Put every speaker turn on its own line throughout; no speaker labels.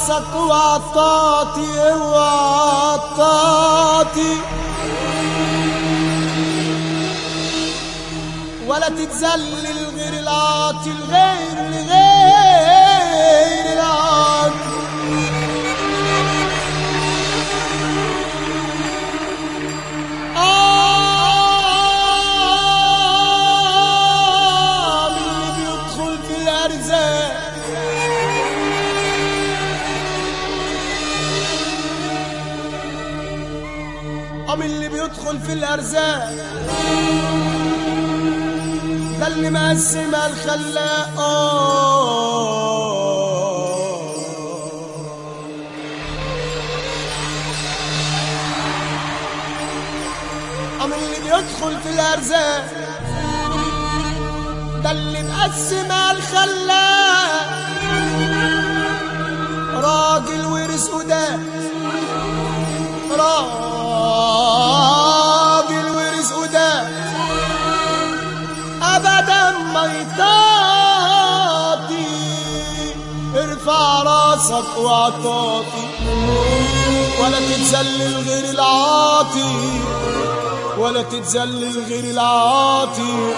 راسك وعطاتي وعطاتي ولا تتذلل غير العاطي الغير لغير العاطي آه من اللي بيدخل في الأرزاق آه من اللي بيدخل في الأرزاق ده اللي مقسم الخلاق آه أم اللي بيدخل في الأرزاق ده اللي مقسم الخلاق راجل ورث قدام راجل ورث قدام أبدا ما يطاطي ارفع راسك واعطاتي ولا تتذلل غير العاطي ولا تتذلل غير العاطي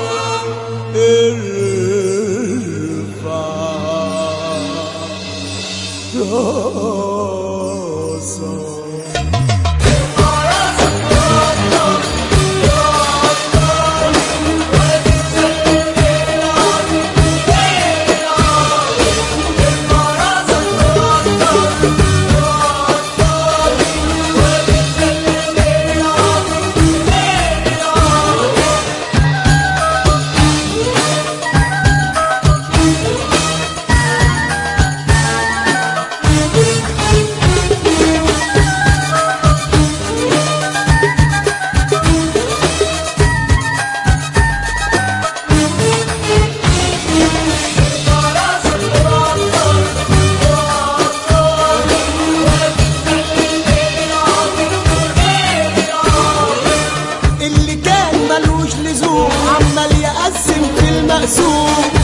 ارفع راسك اللي كان ملوش لزوم عمال يقسم في المقسوم